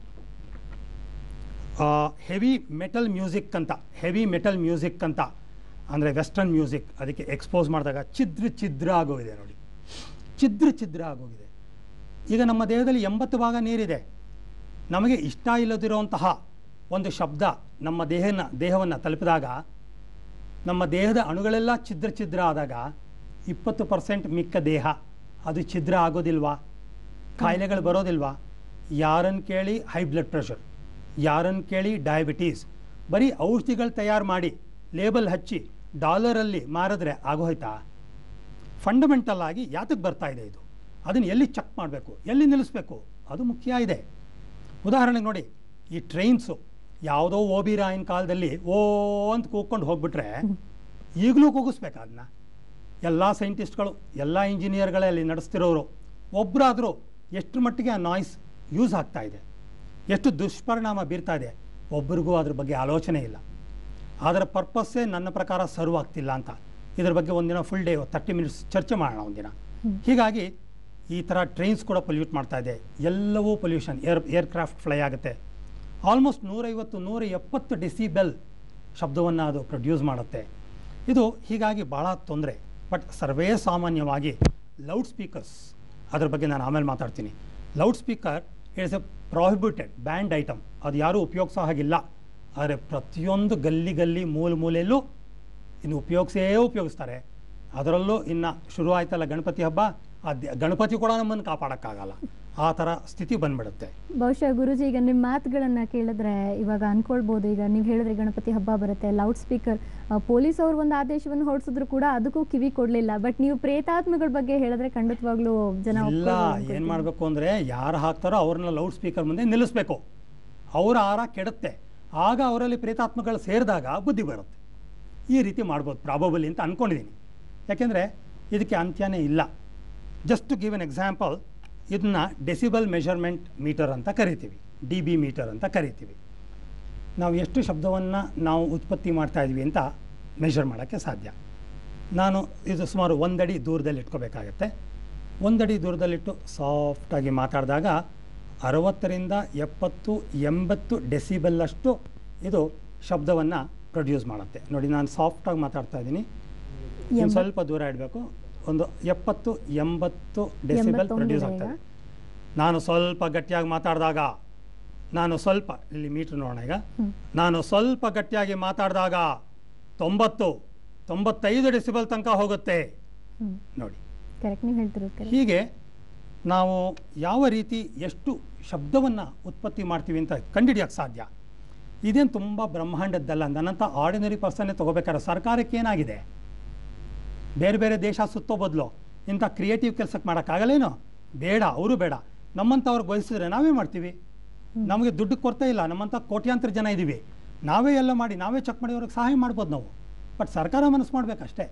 ಹೆವಿ ಮೆಟಲ್ ಮ್ಯೂಸಿಕ್ ಅಂತ ಹೆವಿ ಮೆಟಲ್ ಮ್ಯೂಸಿಕ್ ಅಂತ ಅಂದರೆ ವೆಸ್ಟರ್ನ್ ಮ್ಯೂಸಿಕ್ ಅದಕ್ಕೆ ಎಕ್ಸ್ಪೋಸ್ ಮಾಡಿದಾಗ ಛಿದ್ರ ಛಿದ್ರ ಆಗೋಗಿದೆ ನೋಡಿ ಛಿದ್ರ ಛಿದ್ರ ಆಗೋಗಿದೆ ಈಗ ನಮ್ಮ ದೇಹದಲ್ಲಿ ಎಂಬತ್ತು ಭಾಗ ನೀರಿದೆ ನಮಗೆ ಇಷ್ಟ ಇಲ್ಲದಿರುವಂತಹ ಒಂದು ಶಬ್ದ ನಮ್ಮ ದೇಹನ ದೇಹವನ್ನು ತಲುಪಿದಾಗ ನಮ್ಮ ದೇಹದ ಅಣುಗಳೆಲ್ಲ ಛಿದ್ರ ಛಿದ್ರ ಆದಾಗ ಇಪ್ಪತ್ತು ಪರ್ಸೆಂಟ್ ಮಿಕ್ಕ ದೇಹ ಅದು ಛಿದ್ರ ಆಗೋದಿಲ್ವಾ ಕಾಯಿಲೆಗಳು ಬರೋದಿಲ್ವಾ ಯಾರನ್ನು ಕೇಳಿ ಹೈ ಬ್ಲಡ್ ಪ್ರೆಷರ್ ಯಾರನ್ನು ಕೇಳಿ ಡಯಾಬಿಟೀಸ್ ಬರೀ ಔಷಧಿಗಳು ತಯಾರು ಮಾಡಿ ಲೇಬಲ್ ಹಚ್ಚಿ ಡಾಲರಲ್ಲಿ ಮಾರಿದ್ರೆ ಆಗೋಯ್ತಾ ಫಂಡಮೆಂಟಲ್ ಆಗಿ ಯಾತಕ್ಕೆ ಬರ್ತಾ ಇದೆ ಇದು ಅದನ್ನು ಎಲ್ಲಿ ಚೆಕ್ ಮಾಡಬೇಕು ಎಲ್ಲಿ ನಿಲ್ಲಿಸ್ಬೇಕು ಅದು ಮುಖ್ಯ ಇದೆ ಉದಾಹರಣೆಗೆ ನೋಡಿ ಈ ಟ್ರೈನ್ಸು ಯಾವುದೋ ಓಬಿರಾಯನ್ ಕಾಲದಲ್ಲಿ ಓ ಅಂತ ಕೂಗ್ಕೊಂಡು ಹೋಗ್ಬಿಟ್ರೆ ಈಗಲೂ ಕೂಗಿಸ್ಬೇಕು ಅದನ್ನ ಎಲ್ಲ ಸೈಂಟಿಸ್ಟ್ಗಳು ಎಲ್ಲ ಇಂಜಿನಿಯರ್ಗಳೇ ಅಲ್ಲಿ ನಡೆಸ್ತಿರೋರು ಒಬ್ಬರಾದರೂ ಎಷ್ಟು ಮಟ್ಟಿಗೆ ಆ ನಾಯ್ಸ್ ಯೂಸ್ ಆಗ್ತಾ ಇದೆ ಎಷ್ಟು ದುಷ್ಪರಿಣಾಮ ಬೀರ್ತಾ ಇದೆ ಒಬ್ಬರಿಗೂ ಅದ್ರ ಬಗ್ಗೆ ಆಲೋಚನೆ ಇಲ್ಲ ಅದರ ಪರ್ಪಸ್ಸೇ ನನ್ನ ಪ್ರಕಾರ ಸರ್ವ್ ಆಗ್ತಿಲ್ಲ ಅಂತ ಇದ್ರ ಬಗ್ಗೆ ಒಂದಿನ ಫುಲ್ ಡೇ ತರ್ಟಿ ಮಿನಿಟ್ಸ್ ಚರ್ಚೆ ಮಾಡೋಣ ಒಂದಿನ ಹೀಗಾಗಿ ಈ ಥರ ಟ್ರೈನ್ಸ್ ಕೂಡ ಪೊಲ್ಯೂಟ್ ಮಾಡ್ತಾ ಇದೆ ಎಲ್ಲವೂ ಪೊಲ್ಯೂಷನ್ ಏರ್ ಏರ್ಕ್ರಾಫ್ಟ್ ಫ್ಲೈ ಆಗುತ್ತೆ ಆಲ್ಮೋಸ್ಟ್ ನೂರೈವತ್ತು ನೂರ ಎಪ್ಪತ್ತು ಡೆಸಿಬೆಲ್ ಶಬ್ದವನ್ನು ಅದು ಪ್ರೊಡ್ಯೂಸ್ ಮಾಡುತ್ತೆ ಇದು ಹೀಗಾಗಿ ಭಾಳ ತೊಂದರೆ ಬಟ್ ಸರ್ವೇ ಸಾಮಾನ್ಯವಾಗಿ ಲೌಡ್ ಸ್ಪೀಕರ್ಸ್ ಅದ್ರ ಬಗ್ಗೆ ನಾನು ಆಮೇಲೆ ಮಾತಾಡ್ತೀನಿ loud speaker it's a prohibited banned item ಅದು ಯಾರೂ ಉಪಯೋಗಿಸೋ ಹಾಗಿಲ್ಲ ಆದರೆ ಪ್ರತಿಯೊಂದು ಗಲ್ಲಿ ಗಲ್ಲಿ ಮೂಲೆ ಮೂಲೆಯಲ್ಲೂ ಇನ್ನು ಉಪಯೋಗಿಸೇ ಉಪಯೋಗಿಸ್ತಾರೆ ಅದರಲ್ಲೂ ಇನ್ನು ಶುರು ಆಯ್ತಲ್ಲ ಗಣಪತಿ ಹಬ್ಬ ಆ ದ- ಗಣಪತಿ ಕೂಡ ನಮ್ಮನ್ನು ಕಾಪಾಡೋಕ್ಕಾಗಲ್ಲ ಆ ಥರ ಸ್ಥಿತಿ ಬಂದ್ಬಿಡುತ್ತೆ ಬಹುಶಃ ಗುರುಜಿ ಈಗ ನಿಮ್ಮ ಮಾತುಗಳನ್ನ ಕೇಳಿದ್ರೆ ಇವಾಗ ಅನ್ಕೊಳ್ಬೋದು ಈಗ ನೀವು ಹೇಳಿದ್ರೆ ಗಣಪತಿ ಹಬ್ಬ ಬರುತ್ತೆ ಲೌಡ್ ಸ್ಪೀಕರ್ ಪೊಲೀಸ್ ಅವರು ಒಂದು ಆದೇಶವನ್ನು ಹೊರಡಿಸಿದ್ರು ಕೂಡ ಅದಕ್ಕೂ ಕಿವಿ ಕೊಡ್ಲಿಲ್ಲ ಬಟ್ ನೀವು ಪ್ರೇತಾತ್ಮಗಳ ಬಗ್ಗೆ ಹೇಳಿದ್ರೆ ಖಂಡಿತವಾಗ್ಲೂ ಜನ ಇಲ್ಲ ಒಪ್ಕೊಳ್ಳೋದು ಏನು ಅನ್ಕೊಳ್ತೀನಿ. ಮಾಡಬೇಕು ಅಂದರೆ ಯಾರು ಹಾಕ್ತಾರೋ ಅವ್ರನ್ನ ಲೌಡ್ ಸ್ಪೀಕರ್ ಮುಂದೆ ನಿಲ್ಲಿಸ್ಬೇಕು ಅವರ ಆರ ಕೆಡುತ್ತೆ ಆಗ ಅವರಲ್ಲಿ ಪ್ರೇತಾತ್ಮಗಳು ಸೇರಿದಾಗ ಬುದ್ಧಿ ಬರುತ್ತೆ ಈ ರೀತಿ ಮಾಡ್ಬೋದು ಪ್ರಾಬಬಲಿ ಅಂತ ಅಂದ್ಕೊಂಡಿದ್ದೀನಿ ಯಾಕೆಂದರೆ ಇದಕ್ಕೆ ಅಂತ್ಯನೇ ಇಲ್ಲ just to give an example ಇದನ್ನ ಡೆಸಿಬಲ್ ಮೆಷರ್ಮೆಂಟ್ ಮೀಟರ್ ಅಂತ ಕರಿತೀವಿ ಡಿ ಬಿ ಮೀಟರ್ ಅಂತ ಕರಿತೀವಿ ನಾವು ಎಷ್ಟು ಶಬ್ದವನ್ನು ನಾವು ಉತ್ಪತ್ತಿ ಮಾಡ್ತಾ ಇದ್ವಿ ಅಂತ ಮೆಷರ್ ಮಾಡೋಕ್ಕೆ ಸಾಧ್ಯ ನಾನು ಇದು ಸುಮಾರು ಒಂದಡಿ ದೂರದಲ್ಲಿ ಇಟ್ಕೋಬೇಕಾಗತ್ತೆ ಒಂದಡಿ ದೂರದಲ್ಲಿಟ್ಟು ಸಾಫ್ಟಾಗಿ ಮಾತಾಡಿದಾಗ ಅರವತ್ತರಿಂದ ಎಪ್ಪತ್ತು ಎಂಬತ್ತು ಡೆಸಿಬಲ್ಲಷ್ಟು ಇದು ಶಬ್ದವನ್ನು ಪ್ರೊಡ್ಯೂಸ್ ಮಾಡುತ್ತೆ ನೋಡಿ ನಾನು ಸಾಫ್ಟಾಗಿ ಮಾತಾಡ್ತಾ ಇದ್ದೀನಿ ಇನ್ನು ಎಂಬತ್ತು. ಸ್ವಲ್ಪ ದೂರ ಇಡಬೇಕು ಒಂದು ಎಪ್ಪತ್ತು ಎಂಬತ್ತು ಡೆಸಿಬಲ್ ಎಂಬತ್ತೊಂದು ಪ್ರೊಡ್ಯೂಸ್ ಇದೆ ಆಗ್ತದೆ ಈಗ. ನಾನು ಸ್ವಲ್ಪ ಗಟ್ಟಿಯಾಗಿ ಮಾತಾಡಿದಾಗ ನಾನು ಸ್ವಲ್ಪ ಇಲ್ಲಿ ಮೀಟ್ರ್ ನೋಡೋಣ ಈಗ ಹ್ಮ್. ನಾನು ಸ್ವಲ್ಪ ಗಟ್ಟಿಯಾಗಿ ಮಾತಾಡಿದಾಗ ತೊಂಬತ್ತು ತೊಂಬತ್ತೈದು ಡೆಸಿಬಲ್ ತನಕ ಹೋಗುತ್ತೆ ಹ್ಮ್ ನೋಡಿ ಕರೆಕ್ಟ್ ನೀವು ಹೇಳ್ತಿರೋದು ಕರೆಕ್ಟ್ ಹೀಗೆ ನಾವು ಯಾವ ರೀತಿ ಎಷ್ಟು ಶಬ್ದವನ್ನು ಉತ್ಪತ್ತಿ ಮಾಡ್ತೀವಿ ಅಂತ ಕಂಡುಹಿಡಿಯೋಕ್ಕೆ ಸಾಧ್ಯ ಇದೇನು ತುಂಬ ಬ್ರಹ್ಮಾಂಡದ್ದಲ್ಲ ನನ್ನಂಥ ಆರ್ಡಿನರಿ ಪರ್ಸನ್ನೇ ತೊಗೋಬೇಕಾದ್ರೆ ಸರ್ಕಾರಕ್ಕೆ ಏನಾಗಿದೆ ಬೇರೆ ಬೇರೆ ದೇಶ ಸುತ್ತೋ ಬದಲು ಇಂಥ ಕ್ರಿಯೇಟಿವ್ ಕೆಲಸಕ್ಕೆ ಮಾಡೋಕ್ಕಾಗಲ್ಲೇನೋ ಬೇಡ ಅವರು ಬೇಡ ನಮ್ಮಂಥವ್ರಿಗೆ ಬಯಸಿದ್ರೆ ನಾವೇ ಮಾಡ್ತೀವಿ ನಮಗೆ ದುಡ್ಡು ಕೊರತೆ ಇಲ್ಲ ನಮ್ಮಂಥ ಕೋಟ್ಯಾಂತರ ಜನ ಇದ್ದೀವಿ ನಾವೇ ಎಲ್ಲ ಮಾಡಿ ನಾವೇ ಚೆಕ್ ಮಾಡಿ ಅವ್ರಿಗೆ ಸಹಾಯ ಮಾಡ್ಬೋದು ನಾವು ಬಟ್ ಸರ್ಕಾರ ಮನಸ್ಸು ಮಾಡಬೇಕಷ್ಟೇ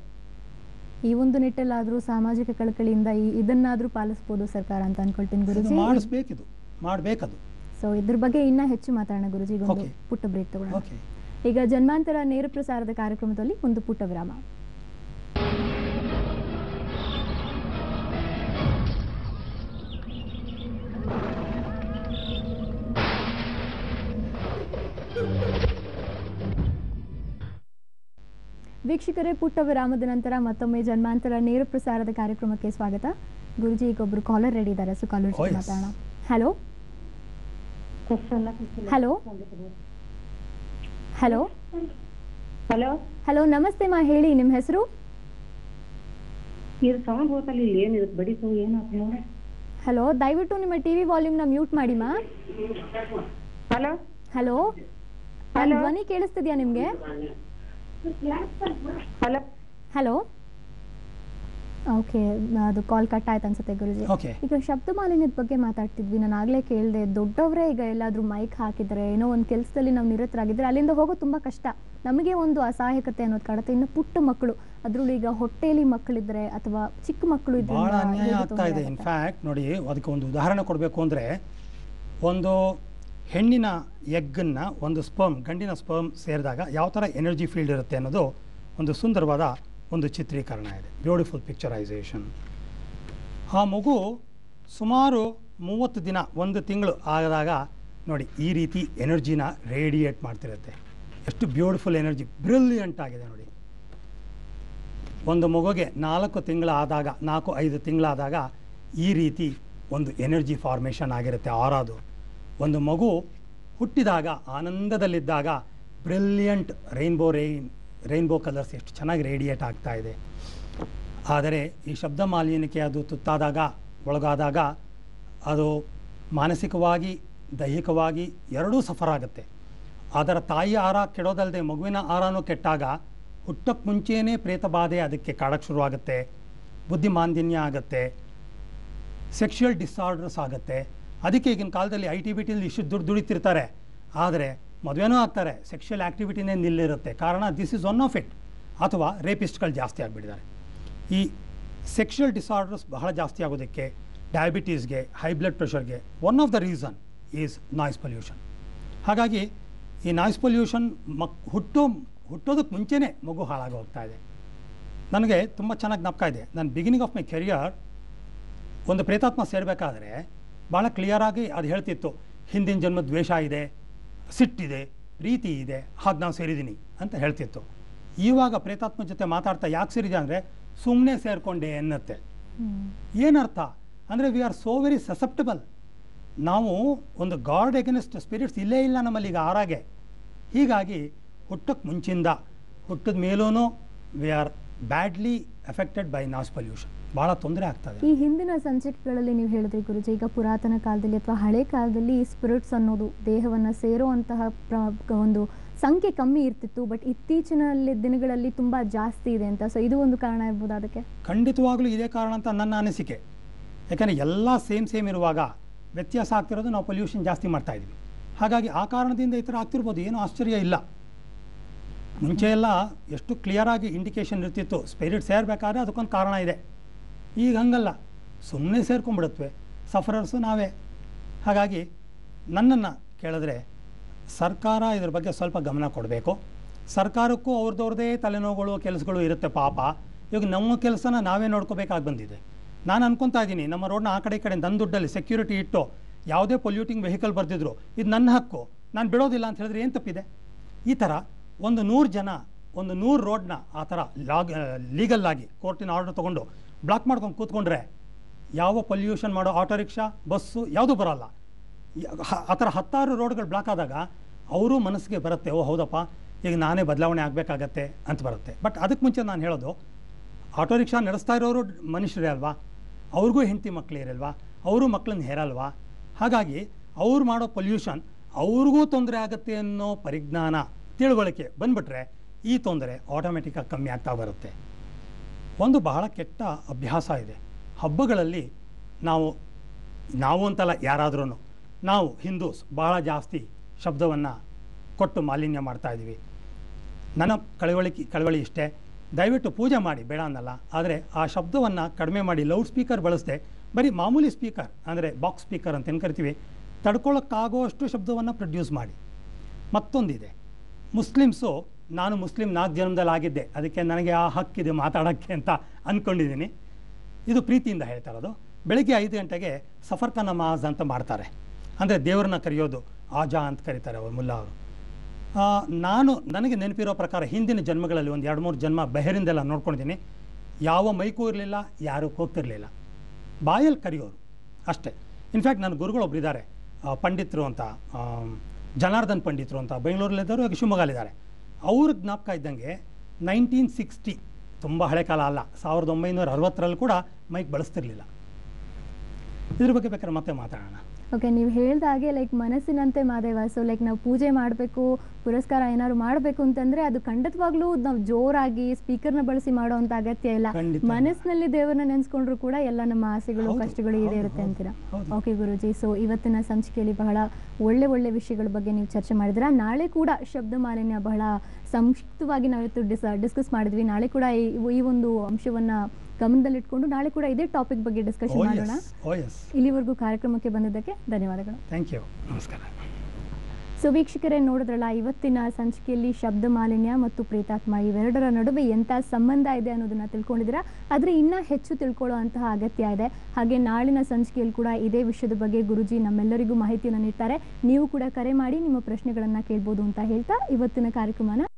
ಈ ಒಂದು ನಿಟ್ಟಲ್ಲಾದ್ರೂ ಸಾಮಾಜಿಕ ಕಳಕಳಿಯಿಂದ ಈ ಇದನ್ನಾದ್ರೂ ಪಾಲಿಸ್ಬೋದು ಸರ್ಕಾರ ಅಂತ ಅನ್ಕೊಳ್ತೀನಿ ಇದು ಗುರುಜಿ ಮಾಡಿಸ್ಬೇಕಿದು ಮಾಡಬೇಕದು ಸೊ ಇದ್ರ ಬಗ್ಗೆ ಇನ್ನ ಹೆಚ್ಚು ಮಾತಾಡೋಣ ಗುರುಜಿ ಈಗ ಒಂದು Okay. ಪುಟ್ಟ ಬ್ರೇಕ್ ತಗೊಳ್ಳೋಣ ಓಕೆ ಈಗ ಜನ್ಮಾಂತರ ನೇರ ಪ್ರಸಾರದ ಕಾರ್ಯಕ್ರಮದಲ್ಲಿ ಒಂದು ಪುಟ್ಟ ವಿರಾಮ ವೀಕ್ಷಕರೇ ಪುಟ್ಟ ವಿರಾಮದ ನಂತರ ಮತ್ತೊಮ್ಮೆ ಜನ್ಮಾಂತರ ನೇರ ಪ್ರಸಾರದ ಕಾರ್ಯಕ್ರಮಕ್ಕೆ ಸ್ವಾಗತ ಗುರುಜಿ ಈಗ ಒಬ್ರು ಕಾಲರ್ ರೆಡಿ ಇದ್ದಾರೆ ಸೊ ಕಾಲರ್ Oh, yes. ಮಾತಾಡೋಣ hello hello hello hello hello ನಮಸ್ತೆ ಮಾ ಹೇಳಿ ನಿಮ್ಮ ಹೆಸರು ಇದು ಸೌಂಡ್ ಹೋತಲ್ಲ ಇಲ್ಲಿ ಏನಿರುತ್ತೆ ಬಡಿಸು ಏನಾಯ್ತು ನೋಡಿ ಹಲೋ ದಯವಿಟ್ಟು ನಿಮ್ಮ ಟಿ ವಿ ವಾಲ್ಯೂಮ್ನ ಮ್ಯೂಟ್ ಮಾಡಿ ಮಾ ಹಲೋ ಹಲೋ ನನ್ನ ಧ್ವನಿ ಕೇಳಿಸ್ತಿದ್ಯಾ ನಿಮಗೆ ಹಲೋ ಹಲೋ ಓಕೆ ಅದು ಕಾಲ್ ಕಟ್ ಆಯ್ತು ಅನ್ಸುತ್ತೆ ಗುರುಜಿ ಓಕೆ ಈಗ ಶಬ್ದ ಮಾಲಿನ್ಯದ ಬಗ್ಗೆ ಮಾತಾಡ್ತಿದ್ವಿ ನಾನು ಆಗಲೇ ಕೇಳಿದೆ ದೊಡ್ಡವರೇ ಈಗ ಎಲ್ಲಾದರೂ ಮೈಕ್ ಹಾಕಿದ್ರೆ ಏನೋ ಒಂದು ಕೆಲಸದಲ್ಲಿ ನಾವು ನಿರತರಾಗಿದ್ರೆ ಅಲ್ಲಿಂದ ಹೋಗೋದು ತುಂಬ ಕಷ್ಟ ನಮಗೆ ಒಂದು ಅಸಹಾಯಕತೆ ಅನ್ನೋದು ಕಾಡುತ್ತೆ ಇನ್ನು ಪುಟ್ಟ ಮಕ್ಕಳು ಅದರಲ್ಲೂ ಈಗ ಹೊಟ್ಟೆಯಲ್ಲಿ ಮಕ್ಕಳಿದ್ರೆ ಅಥವಾ ಚಿಕ್ಕ ಮಕ್ಕಳು ಇದ್ರೆ ಭಾಳ ಅನ್ಯಾಯ ಆಗ್ತಾ ಇದೆ ಇನ್ಫ್ಯಾಕ್ಟ್ ನೋಡಿ ಅದಕ್ಕೆ ಒಂದು ಉದಾಹರಣೆ ಕೊಡಬೇಕು ಅಂದರೆ ಒಂದು ಹೆಣ್ಣಿನ ಎಗ್ಗನ್ನು ಒಂದು ಸ್ಪರ್ಮ್ ಗಂಡಿನ ಸ್ಪರ್ಮ್ ಸೇರಿದಾಗ ಯಾವ ಥರ ಎನರ್ಜಿ ಫೀಲ್ಡ್ ಇರುತ್ತೆ ಅನ್ನೋದು ಒಂದು ಸುಂದರವಾದ ಒಂದು ಚಿತ್ರೀಕರಣ ಇದೆ ಬ್ಯೂಟಿಫುಲ್ ಪಿಕ್ಚರೈಸೇಷನ್ ಆ ಮಗು ಸುಮಾರು ಮೂವತ್ತು ದಿನ ಒಂದು ತಿಂಗಳು ಆದಾಗ ನೋಡಿ ಈ ರೀತಿ ಎನರ್ಜಿನ ರೇಡಿಯೇಟ್ ಮಾಡ್ತಿರುತ್ತೆ ಎಷ್ಟು ಬ್ಯೂಟಿಫುಲ್ ಎನರ್ಜಿ ಬ್ರಿಲಿಯಂಟ್ ಆಗಿದೆ ನೋಡಿ ಒಂದು ಮಗುಗೆ ನಾಲ್ಕು ತಿಂಗಳಾದಾಗ ನಾಲ್ಕು ಐದು ತಿಂಗಳಾದಾಗ ಈ ರೀತಿ ಒಂದು ಎನರ್ಜಿ ಫಾರ್ಮೇಷನ್ ಆಗಿರುತ್ತೆ ಆರಾದು ಒಂದು ಮಗು ಹುಟ್ಟಿದಾಗ ಆನಂದದಲ್ಲಿದ್ದಾಗ brilliant rainbow rain rainbow colours ಎಷ್ಟು ಚೆನ್ನಾಗಿ ರೇಡಿಯೇಟ್ ಆಗ್ತಾ ಇದೆ ಆದರೆ ಈ ಶಬ್ದ ಮಾಲಿನ್ಯಕ್ಕೆ ಅದು ತುತ್ತಾದಾಗ ಒಳಗಾದಾಗ ಅದು ಮಾನಸಿಕವಾಗಿ ದೈಹಿಕವಾಗಿ ಎರಡೂ ಸಫರ್ ಆಗುತ್ತೆ ಅದರ ತಾಯಿ ಆಹಾರ ಕೆಡೋದಲ್ಲದೆ ಮಗುವಿನ ಆಹಾರನೂ ಕೆಟ್ಟಾಗ ಹುಟ್ಟಕ್ಕೆ ಮುಂಚೆಯೇ ಪ್ರೇತ ಬಾಧೆ ಅದಕ್ಕೆ ಕಾಡಕ್ಕೆ ಶುರುವಾಗುತ್ತೆ ಬುದ್ಧಿಮಾಂದ್ಯನ್ಯ ಆಗುತ್ತೆ ಸೆಕ್ಷುವಲ್ ಡಿಸಾರ್ಡರ್ಸ್ ಆಗುತ್ತೆ ಅದಕ್ಕೆ ಈಗಿನ ಕಾಲದಲ್ಲಿ ಐ ಟಿ ಬಿ ಟಿಲಿ ಇಷ್ಟು ದುಡ್ಡು ದುಡಿತಿರ್ತಾರೆ ಆದರೆ ಮದುವೆನೂ ಆಗ್ತಾರೆ ಸೆಕ್ಷುವಲ್ ಆ್ಯಕ್ಟಿವಿಟಿನೇ ನಿಲ್ಲಿರುತ್ತೆ ಕಾರಣ this is one of it ಅಥವಾ ರೇಪಿಸ್ಟ್ಗಳು ಜಾಸ್ತಿ ಆಗಿಬಿಟ್ಟಿದ್ದಾರೆ ಈ ಸೆಕ್ಷುವಲ್ ಡಿಸಾರ್ಡರ್ಸ್ ಬಹಳ ಜಾಸ್ತಿ ಆಗೋದಕ್ಕೆ ಡಯಾಬಿಟೀಸ್ಗೆ ಹೈ ಬ್ಲಡ್ ಪ್ರೆಷರ್ಗೆ one of the reason is noise pollution ಹಾಗಾಗಿ ಈ ನಾಯ್ಸ್ ಪೊಲ್ಯೂಷನ್ ಮಕ್ ಹುಟ್ಟೋ ಹುಟ್ಟೋದಕ್ಕೆ ಮುಂಚೆನೇ ಮಗು ಹಾಳಾಗಿ ಹೋಗ್ತಾ ಇದೆ ನನಗೆ ತುಂಬ ಚೆನ್ನಾಗಿ ಜ್ಞಾಪಕ ಇದೆ ನಾನು ಬಿಗಿನಿಂಗ್ ಆಫ್ ಮೈ ಕೆರಿಯರ್ ಒಂದು ಪ್ರೇತಾತ್ಮ ಸೇರಬೇಕಾದ್ರೆ ಭಾಳ ಕ್ಲಿಯರಾಗಿ ಅದು ಹೇಳ್ತಿತ್ತು ಹಿಂದಿನ ಜನ್ಮದ ದ್ವೇಷ ಇದೆ ಸಿಟ್ಟಿದೆ ಪ್ರೀತಿ ಇದೆ ಹಾಗೆ ನಾವು ಸೇರಿದ್ದೀನಿ ಅಂತ ಹೇಳ್ತಿತ್ತು ಇವಾಗ ಪ್ರೇತಾತ್ಮ ಜೊತೆ ಮಾತಾಡ್ತಾ ಯಾಕೆ ಸೇರಿದೆ ಅಂದರೆ ಸುಮ್ಮನೆ ಸೇರಿಕೊಂಡೆ ಎನ್ನುತ್ತೆ ಏನರ್ಥ ಅಂದರೆ we are so very susceptible ನಾವು ಒಂದು ಗಾಡ್ ಎಗನೆಸ್ಟ್ ಸ್ಪಿರಿಟ್ಸ್ ಇಲ್ಲೇ ಇಲ್ಲ ನಮ್ಮಲ್ಲಿ ಈಗ ಆರಾಗೆ ಹೀಗಾಗಿ ಹುಟ್ಟಕ್ಕೆ ಮುಂಚಿಂದ ಹುಟ್ಟಿದ ಮೇಲೂ we are badly affected by noise pollution ಭಾಳ ತೊಂದರೆ ಆಗ್ತದೆ ಈ ಹಿಂದಿನ ಸಂಚಿಕೆಗಳಲ್ಲಿ ನೀವು ಹೇಳಿದ್ರಿ ಗುರುಜಿ ಈಗ ಪುರಾತನ ಕಾಲದಲ್ಲಿ ಅಥವಾ ಹಳೆ ಕಾಲದಲ್ಲಿ ಸ್ಪಿರಿಟ್ಸ್ ಅನ್ನೋದು ದೇಹವನ್ನು ಸೇರುವಂತಹ ಪ್ರ ಒಂದು ಸಂಖ್ಯೆ ಕಮ್ಮಿ ಇರ್ತಿತ್ತು ಬಟ್ ಇತ್ತೀಚಿನಲ್ಲಿ ದಿನಗಳಲ್ಲಿ ತುಂಬ ಜಾಸ್ತಿ ಇದೆ ಅಂತ ಸೊ ಇದು ಒಂದು ಕಾರಣ ಇರ್ಬೋದು ಅದಕ್ಕೆ ಖಂಡಿತವಾಗ್ಲೂ ಇದೇ ಕಾರಣ ಅಂತ ನನ್ನ ಅನಿಸಿಕೆ ಯಾಕಂದರೆ ಎಲ್ಲ ಸೇಮ್ ಸೇಮ್ ಇರುವಾಗ ವ್ಯತ್ಯಾಸ ಆಗ್ತಿರೋದು ನಾವು ಪೊಲ್ಯೂಷನ್ ಜಾಸ್ತಿ ಮಾಡ್ತಾ ಇದ್ವಿ ಹಾಗಾಗಿ ಆ ಕಾರಣದಿಂದ ಈ ಥರ ಆಗ್ತಿರ್ಬೋದು ಏನೂ ಆಶ್ಚರ್ಯ ಇಲ್ಲ ಮುಂಚೆ ಎಲ್ಲ ಎಷ್ಟು ಕ್ಲಿಯರಾಗಿ ಇಂಡಿಕೇಶನ್ ಇರ್ತಿತ್ತು ಸ್ಪಿರಿಟ್ ಸೇರಬೇಕಾದ್ರೆ ಅದಕ್ಕೊಂದು ಕಾರಣ ಇದೆ ಈಗ ಹಂಗಲ್ಲ ಸುಮ್ಮನೆ ಸೇರ್ಕೊಂಡ್ಬಿಡುತ್ತವೆ ಸಫರರ್ಸು ನಾವೇ ಹಾಗಾಗಿ ನನ್ನನ್ನು ಕೇಳಿದ್ರೆ ಸರ್ಕಾರ ಇದ್ರ ಬಗ್ಗೆ ಸ್ವಲ್ಪ ಗಮನ ಕೊಡಬೇಕು ಸರ್ಕಾರಕ್ಕೂ ಅವ್ರದ್ದವ್ರದ್ದೇ ತಲೆನೋವುಗಳು ಕೆಲಸಗಳು ಇರುತ್ತೆ ಪಾಪ ಇವಾಗ ನಮ್ಮ ಕೆಲಸನ ನಾವೇ ನೋಡ್ಕೋಬೇಕಾಗಿ ಬಂದಿದೆ ನಾನು ಅನ್ಕೊತಾ ಇದ್ದೀನಿ ನಮ್ಮ ರೋಡ್ನ ಆ ಕಡೆ ಈ ಕಡೆ ನನ್ನ ದುಡ್ಡಲ್ಲಿ ಸೆಕ್ಯೂರಿಟಿ ಇಟ್ಟು ಯಾವುದೇ ಪೊಲ್ಯೂಟಿಂಗ್ ವೆಹಿಕಲ್ ಬರ್ದಿದ್ರು ಇದು ನನ್ನ ಹಕ್ಕು ನಾನು ಬಿಡೋದಿಲ್ಲ ಅಂತ ಹೇಳಿದ್ರೆ ಏನು ತಪ್ಪಿದೆ ಈ ಥರ ಒಂದು ನೂರು ಜನ ಒಂದು ನೂರು ರೋಡ್ನ ಆ ಥರ ಲಾಗ್ ಲೀಗಲ್ ಆಗಿ ಕೋರ್ಟಿನ ಆರ್ಡರ್ ತೊಗೊಂಡು ಬ್ಲಾಕ್ ಮಾಡ್ಕೊಂಡು ಕೂತ್ಕೊಂಡ್ರೆ ಯಾವ ಪೊಲ್ಯೂಷನ್ ಮಾಡೋ ಆಟೋ ರಿಕ್ಷಾ ಬಸ್ಸು ಯಾವುದೂ ಬರೋಲ್ಲ ಯ- ಹ- ಆ ಥರ ಹತ್ತಾರು ರೋಡ್ಗಳು ಬ್ಲಾಕ್ ಆದಾಗ ಅವರು ಮನಸ್ಸಿಗೆ ಬರುತ್ತೆ ಓ ಹೌದಪ್ಪ ಈಗ ನಾನೇ ಬದಲಾವಣೆ ಆಗಬೇಕಾಗತ್ತೆ ಅಂತ ಬರುತ್ತೆ ಬಟ್ ಅದಕ್ಕೆ ಮುಂಚೆ ನಾನು ಹೇಳೋದು ಆಟೋ ರಿಕ್ಷಾ ನಡೆಸ್ತಾ ಇರೋರು ಮನುಷ್ಯರೇ ಅಲ್ವಾ ಅವ್ರಿಗೂ ಹೆಂಡತಿ ಮಕ್ಕಳು ಇರಲ್ವಾ ಅವರು ಮಕ್ಕಳನ್ನ ಹೇರಲ್ವಾ ಹಾಗಾಗಿ ಅವ್ರು ಮಾಡೋ ಪೊಲ್ಯೂಷನ್ ಅವ್ರಿಗೂ ತೊಂದರೆ ಆಗುತ್ತೆ ಅನ್ನೋ ಪರಿಜ್ಞಾನ ತಿಳುವಳಿಕೆ ಬಂದ್ಬಿಟ್ರೆ ಈ ತೊಂದರೆ ಆಟೋಮೆಟಿಕ್ಕಾಗಿ ಕಮ್ಮಿ ಆಗ್ತಾ ಬರುತ್ತೆ ಒಂದು ಬಹಳ ಕೆಟ್ಟ ಅಭ್ಯಾಸ ಇದೆ ಹಬ್ಬಗಳಲ್ಲಿ ನಾವು ನಾವು ಅಂತಲ್ಲ ಯಾರಾದ್ರೂ ನಾವು ಹಿಂದೂಸ್ ಭಾಳ ಜಾಸ್ತಿ ಶಬ್ದವನ್ನು ಕೊಟ್ಟು ಮಾಲಿನ್ಯ ಮಾಡ್ತಾ ಇದ್ದೀವಿ ನನ್ನ ಕಳವಳಿಕೆ ಕಳವಳಿ ಇಷ್ಟೇ ದಯವಿಟ್ಟು ಪೂಜೆ ಮಾಡಿ ಬೇಡ ಅನ್ನಲ್ಲ ಆದರೆ ಆ ಶಬ್ದವನ್ನು ಕಡಿಮೆ ಮಾಡಿ ಲೌಡ್ ಸ್ಪೀಕರ್ ಬಳಸದೆ ಬರೀ ಮಾಮೂಲಿ ಸ್ಪೀಕರ್ ಅಂದರೆ ಬಾಕ್ಸ್ ಸ್ಪೀಕರ್ ಅಂತ ಏನು ಕರಿತೀವಿ ತಡ್ಕೊಳ್ಳೋಕ್ಕಾಗುವಷ್ಟು ಶಬ್ದವನ್ನು ಪ್ರೊಡ್ಯೂಸ್ ಮಾಡಿ ಮತ್ತೊಂದಿದೆ ಮುಸ್ಲಿಮ್ಸು ನಾನು ಮುಸ್ಲಿಂ ನಾಲ್ಕು ಜನ್ಮದಲ್ಲಿ ಆಗಿದ್ದೆ ಅದಕ್ಕೆ ನನಗೆ ಆ ಹಕ್ಕಿದೆ ಮಾತಾಡೋಕ್ಕೆ ಅಂತ ಅಂದ್ಕೊಂಡಿದ್ದೀನಿ ಇದು ಪ್ರೀತಿಯಿಂದ ಹೇಳ್ತಾ ಇರೋದು ಬೆಳಗ್ಗೆ ಐದು ಗಂಟೆಗೆ ಸಫರ್ಕ ನಮಾಜ್ ಅಂತ ಮಾಡ್ತಾರೆ ಅಂದರೆ ದೇವ್ರನ್ನ ಕರೆಯೋದು ಆಜಾ ಅಂತ ಕರೀತಾರೆ ಅವರು ಮುಲ್ಲಾ ಅವರು ಆ, ನಾನು ನನಗೆ ನೆನಪಿರೋ ಪ್ರಕಾರ ಹಿಂದಿನ ಜನ್ಮಗಳಲ್ಲಿ ಒಂದು ಎರಡು ಮೂರು ಜನ್ಮ ಬೆಹರಿಂದೆಲ್ಲ ನೋಡ್ಕೊಂಡಿದ್ದೀನಿ ಯಾವ ಮೈಕೂ ಇರಲಿಲ್ಲ ಯಾರೂ ಹೋಗ್ತಿರಲಿಲ್ಲ ಬಾಯಲ್ಲಿ ಕರೆಯೋರು ಅಷ್ಟೇ ಇನ್ಫ್ಯಾಕ್ಟ್ ನನ್ನ ಗುರುಗಳೊಬ್ರು ಇದ್ದಾರೆ ಆ, ಪಂಡಿತರು ಅಂತ ಜನಾರ್ದನ್ ಪಂಡಿತರು ಅಂತ ಬೆಂಗಳೂರಲ್ಲಿದ್ದಾರೆ ಇವಾಗ ಶಿವಮೊಗ್ಗಲ್ಲಿದ್ದಾರೆ ಅವ್ರ ಜ್ಞಾಪಕ ಇದ್ದಂಗೆ ನೈನ್ಟೀನ್ ಸಿಕ್ಸ್ಟಿ ತುಂಬ ಹಳೆ ಕಾಲ ಅಲ್ಲ ಸಾವಿರದ ಒಂಬೈನೂರ ಅರವತ್ತರಲ್ಲಿ ಕೂಡ ಮೈಕ್ ಬಳಸ್ತಿರ್ಲಿಲ್ಲ ಇದ್ರ ಬಗ್ಗೆ ಬೇಕಾದ್ರೆ ಮತ್ತೆ ಮಾತಾಡೋಣ ಓಕೆ ನೀವು ಹೇಳ್ದ ಹಾಗೆ ಲೈಕ್ ಮನಸ್ಸಿನಂತೆ ಮಾದೇವ ಸೊ ಲೈಕ್ ನಾವು ಪೂಜೆ ಮಾಡಬೇಕು ಪುರಸ್ಕಾರ ಏನಾದ್ರು ಮಾಡಬೇಕು ಅಂತಂದ್ರೆ ಅದು ಖಂಡಿತವಾಗ್ಲೂ ನಾವು ಜೋರಾಗಿ ಸ್ಪೀಕರ್ನ ಬಳಸಿ ಮಾಡೋವಂಥ ಅಗತ್ಯ ಇಲ್ಲ ಖಂಡಿತ. ಮನಸ್ಸಿನಲ್ಲಿ ದೇವರನ್ನ ನೆನೆಸ್ಕೊಂಡ್ರು ಕೂಡ ಎಲ್ಲ ನಮ್ಮ ಆಸೆಗಳು ಹೌದು, ಕಷ್ಟಗಳು ಹೌದು, ಇದೇ ಇರುತ್ತೆ ಹೌದು, ಅಂತೀರಾ ಹೌದು. ಓಕೆ ಗುರುಜಿ ಸೊ ಇವತ್ತಿನ ಸಂಚಿಕೆಯಲ್ಲಿ ಬಹಳ ಒಳ್ಳೆ ಒಳ್ಳೆ ವಿಷಯಗಳ ಬಗ್ಗೆ ನೀವು ಚರ್ಚೆ ಮಾಡಿದ್ರ ನಾಳೆ ಕೂಡ ಶಬ್ದ ಮಾಲಿನ್ಯ ಬಹಳ ಸಂಕ್ಷಿಪ್ತವಾಗಿ ನಾವಿತ್ತು ಡಿಸ್ ಡಿಸ್ಕಸ್ ಮಾಡಿದ್ವಿ ನಾಳೆ ಕೂಡ ಈ ಈ ಒಂದು ಅಂಶವನ್ನ ಗಮನದಲ್ಲಿಟ್ಕೊಂಡು ನಾಳೆ ಕೂಡ ಇದೇ ಟಾಪಿಕ್ ಬಗ್ಗೆ ಓ ಡಿಸ್ಕಷನ್ ಮಾಡೋಣ ಎಸ್ ಓ ಎಸ್ ಇಲ್ಲಿವರೆಗೂ ಕಾರ್ಯಕ್ರಮಕ್ಕೆ ಬಂದಿದ್ದಕ್ಕೆ ಧನ್ಯವಾದಗಳು ಥ್ಯಾಂಕ್ ಯು ನಮಸ್ಕಾರ ಸೊ ವೀಕ್ಷಕರೇ ನೋಡಿದ್ರಲ್ಲ ಇವತ್ತಿನ ಸಂಚಿಕೆಯಲ್ಲಿ ಶಬ್ದ ಮಾಲಿನ್ಯ ಮತ್ತು ಪ್ರೇತಾತ್ಮ ಇವೆರಡರ ನಡುವೆ ಎಂಥ ಸಂಬಂಧ ಇದೆ ಅನ್ನೋದನ್ನ ತಿಳ್ಕೊಂಡಿದ್ದೀರಾ ಆದರೆ ಇನ್ನೂ ಹೆಚ್ಚು ತಿಳ್ಕೊಳ್ಳೋ ಅಂತಹ ಅಗತ್ಯ ಇದೆ ಹಾಗೆ ನಾಳಿನ ಸಂಚಿಕೆಯಲ್ಲಿ ಕೂಡ ಇದೇ ವಿಷಯದ ಬಗ್ಗೆ ಗುರುಜಿ ನಮ್ಮೆಲ್ಲರಿಗೂ ಮಾಹಿತಿಯನ್ನು ನೀಡ್ತಾರೆ ನೀವು ಕೂಡ ಕರೆ ಮಾಡಿ ನಿಮ್ಮ ಪ್ರಶ್ನೆಗಳನ್ನು ಕೇಳ್ಬೋದು ಅಂತ ಹೇಳ್ತಾ ಇವತ್ತಿನ ಕಾರ್ಯಕ್ರಮನ